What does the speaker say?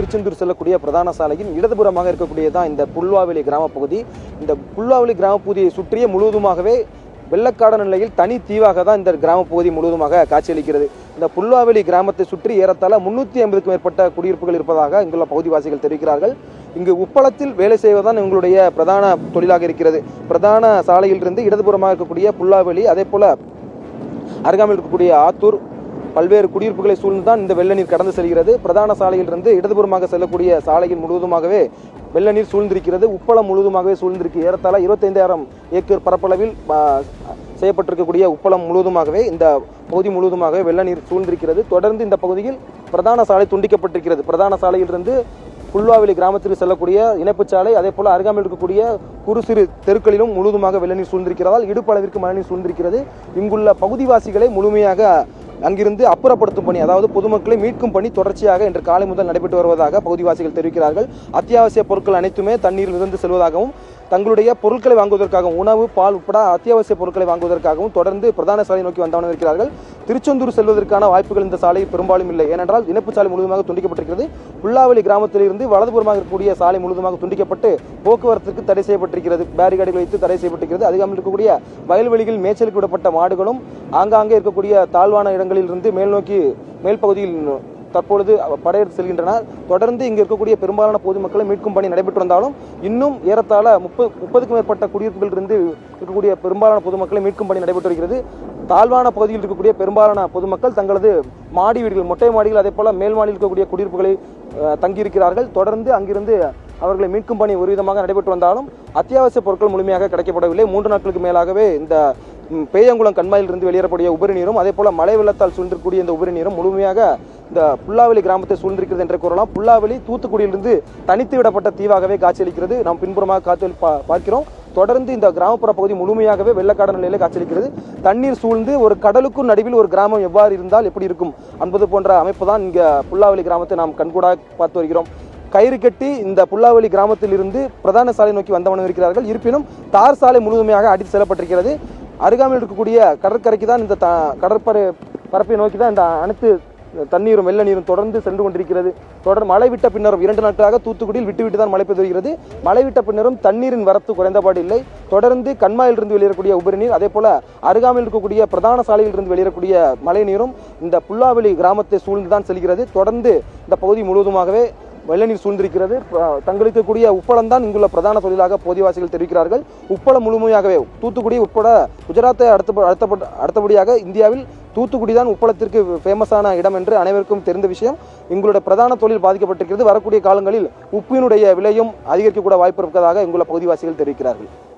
திருச்செந்தூர் செல்லக்கூடிய பிரதான சாலையின் இடதுபுறமாக இருக்கக்கூடியதான் இந்த புல்வாவெளி கிராம பகுதி இந்த புல்வாவெளி கிராம பகுதியை சுற்றியே முழுவதுமாகவே வெள்ளக்காடு நிலையில் தனி தீவாக தான் இந்த கிராம பகுதி முழுவதுமாக காட்சியளிக்கிறது இந்த புல்வாவெளி கிராமத்தை சுற்றி ஏறத்தாழ முன்னூற்றி ஐம்பதுக்கும் மேற்பட்ட குடியிருப்புகள் இருப்பதாக இங்குள்ள பகுதிவாசிகள் தெரிவிக்கிறார்கள் இங்கு உப்பளத்தில் வேலை செய்வதுதான் எங்களுடைய பிரதான தொழிலாக இருக்கிறது பிரதான சாலையிலிருந்து இடதுபுறமாக இருக்கக்கூடிய புல்லாவெளி அதே போல அருகாமையில் இருக்கக்கூடிய ஆத்தூர் பல்வேறு குடியிருப்புகளை சூழ்ந்து தான் இந்த வெள்ள நீர் கடந்து செல்கிறது பிரதான சாலையிலிருந்து இடதுபுறமாக செல்லக்கூடிய சாலையில் முழுவதுமாகவே வெள்ள நீர் சூழ்ந்திருக்கிறது உப்பளம் முழுவதுமாகவே சூழ்ந்திருக்கு ஏறத்தாழ இருபத்தைந்தாயிரம் ஏக்கர் பரப்பளவில் ஆ, செய்யப்பட்டிருக்கக்கூடிய உப்பளம் முழுவதுமாகவே இந்த பகுதி முழுவதுமாகவே வெள்ள நீர் சூழ்ந்திருக்கிறது தொடர்ந்து இந்த பகுதியில் பிரதான சாலை துண்டிக்கப்பட்டிருக்கிறது பிரதான சாலையிலிருந்து புல்வாவெளி கிராமத்திற்கு செல்லக்கூடிய இணைப்புச் சாலை அதே போல அருகாமையில் இருக்கக்கூடிய குறு சிறு தெருக்களிலும் முழுவதுமாக வெள்ளநீர் சூழ்ந்திருக்கிறதால் இடுப்பு அளவிற்கு மழைநீர் சூழ்ந்திருக்கிறது இங்குள்ள பகுதிவாசிகளை முழுமையாக அங்கிருந்து அப்புறப்படுத்தும் பணி அதாவது பொதுமக்களை மீட்கும் பணி தொடர்ச்சியாக இன்று காலை முதல் நடைபெற்று வருவதாக பகுதிவாசிகள் தெரிவிக்கிறார்கள் அத்தியாவசிய பொருட்கள் அனைத்துமே தண்ணீரில் இருந்து செல்வதாகவும் தங்களுடைய பொருட்களை வாங்குவதற்காகவும் உணவு பால் உட்பட அத்தியாவசிய பொருட்களை வாங்குவதற்காகவும் தொடர்ந்து பிரதான சாலை நோக்கி வந்தவன இருக்கிறார்கள் திருச்செந்தூர் செல்வதற்கான வாய்ப்புகள் இந்த சாலையில் பெரும்பாலும் இல்லை ஏனென்றால் இணைப்பு சாலை முழுவதுமாக துண்டிக்கப்பட்டிருக்கிறது புல்லாவெளி கிராமத்திலிருந்து வலதுபுறமாக இருக்கக்கூடிய சாலை முழுவதுமாக துண்டிக்கப்பட்டு போக்குவரத்துக்கு தடை செய்யப்பட்டிருக்கிறது பேரிகார்டுகள் வைத்து தடை செய்யப்பட்டிருக்கிறது அதிகாமல் இருக்கக்கூடிய வயல்வெளிகளில் மேய்ச்சலுக்கு விடப்பட்ட மாடுகளும் ஆங்காங்கே இருக்கக்கூடிய தாழ்வான இடங்களில் இருந்து மேல் நோக்கி மேல் பகுதியில் தற்பொழுது படையெடுத்து செல்கின்றன தொடர்ந்து இங்கு இருக்கக்கூடிய பெரும்பாலான பொதுமக்களை மீட்கும் பணி நடைபெற்று வந்தாலும் இன்னும் ஏறத்தாழ முப்பது முப்பதுக்கும் மேற்பட்ட குடியிருப்புகள் இருந்து இருக்கக்கூடிய பெரும்பாலான பொதுமக்களை மீட்கும் பணி நடைபெற்று வருகிறது தாழ்வான பகுதியில் இருக்கக்கூடிய பெரும்பாலான பொதுமக்கள் தங்களது மாடி வீடுகள் மொட்டை மாடிகள் அதே போல மேல் மாடியில் இருக்கக்கூடிய குடியிருப்புகளை அஹ், தங்கியிருக்கிறார்கள் தொடர்ந்து அங்கிருந்து அவர்களை மீட்கும் பணி ஒரு விதமாக நடைபெற்று வந்தாலும் அத்தியாவசிய பொருட்கள் முழுமையாக கிடைக்கப்படவில்லை மூன்று நாட்களுக்கு மேலாகவே இந்த ம், பேயங்குளம் கண்மாயிலிருந்து வெளியேறக்கூடிய உபரி நீரும் அதே போல மழை வெள்ளத்தால் சூழ்ந்திருக்கக்கூடிய இந்த உபரி நீரும் முழுமையாக இந்த புல்லாவெளி கிராமத்தை சூழ்ந்திருக்கிறது என்று கூறலாம் புல்லாவெளி தூத்துக்குடியிலிருந்து தனித்து விடப்பட்ட தீவாகவே காட்சியளிக்கிறது நாம் பின்புறமாக காட்சி பா- பார்க்கிறோம் தொடர்ந்து இந்த கிராமப்புற பகுதி முழுமையாகவே வெள்ளக்காடு நிலையில காட்சியளிக்கிறது தண்ணீர் சூழ்ந்து ஒரு கடலுக்கும் நடுவில் ஒரு கிராமம் எவ்வாறு இருந்தால் எப்படி இருக்கும் என்பது போன்ற அமைப்பு தான் இங்க புல்லாவெளி கிராமத்தை நாம் கண்கூடாக பார்த்து வருகிறோம் கயிறு கட்டி இந்த புல்லாவெளி கிராமத்தில் இருந்து பிரதான சாலை நோக்கி வந்தவனும் இருக்கிறார்கள் இருப்பினும் தார் சாலை முழுமையாக அடித்து செல்லப்பட்டிருக்கிறது அருகாமையில் இருக்கக்கூடிய கடற்கரைக்கு தான் இந்த த- கடற்பரை பரப்பை நோக்கி தான் இந்த அனைத்து தண்ணீரும் வெள்ள நீரும் தொடர்ந்து சென்று கொண்டிருக்கிறது தொடர் மழை விட்ட பின்னரும் இரண்டு நாட்களாக தூத்துக்குடியில் விட்டு விட்டு தான் மழை பெய்து வருகிறது மழை விட்ட பின்னரும் தண்ணீரின் வரத்து குறைந்தபாடு இல்லை தொடர்ந்து கண்மாயிலிருந்து வெளியேறக்கூடிய உபரி நீர் அதே போல அருகாமையில் இருக்கக்கூடிய பிரதான சாலையிலிருந்து வெளியேறக்கூடிய மழை நீரும் இந்த புல்லாவெளி கிராமத்தை சூழ்ந்து தான் செல்கிறது தொடர்ந்து இந்த பகுதி முழுவதுமாகவே வெள்ள நீர் சூழ்ந்திருக்கிறது ப- தங்களுக்கு கூடிய உப்பளம் தான் இங்குள்ள பிரதான தொழிலாக போதிவாசிகள் தெரிவிக்கிறார்கள் உப்பளம் முழுமையாகவே தூத்துக்குடி உட்பட குஜராத்தை அடுத்த அடுத்த அடுத்தபடியாக இந்தியாவில் தூத்துக்குடி தான் உப்பளத்திற்கு ஃபேமஸான இடம் என்று அனைவருக்கும் தெரிந்த விஷயம் எங்களுடைய பிரதான தொழில் பாதிக்கப்பட்டிருக்கிறது வரக்கூடிய காலங்களில் உப்பினுடைய விலையும் அதிகரிக்கக்கூட வாய்ப்பு இருப்பதாக இங்குள்ள பகுதிவாசிகள் தெரிவிக்கிறார்கள்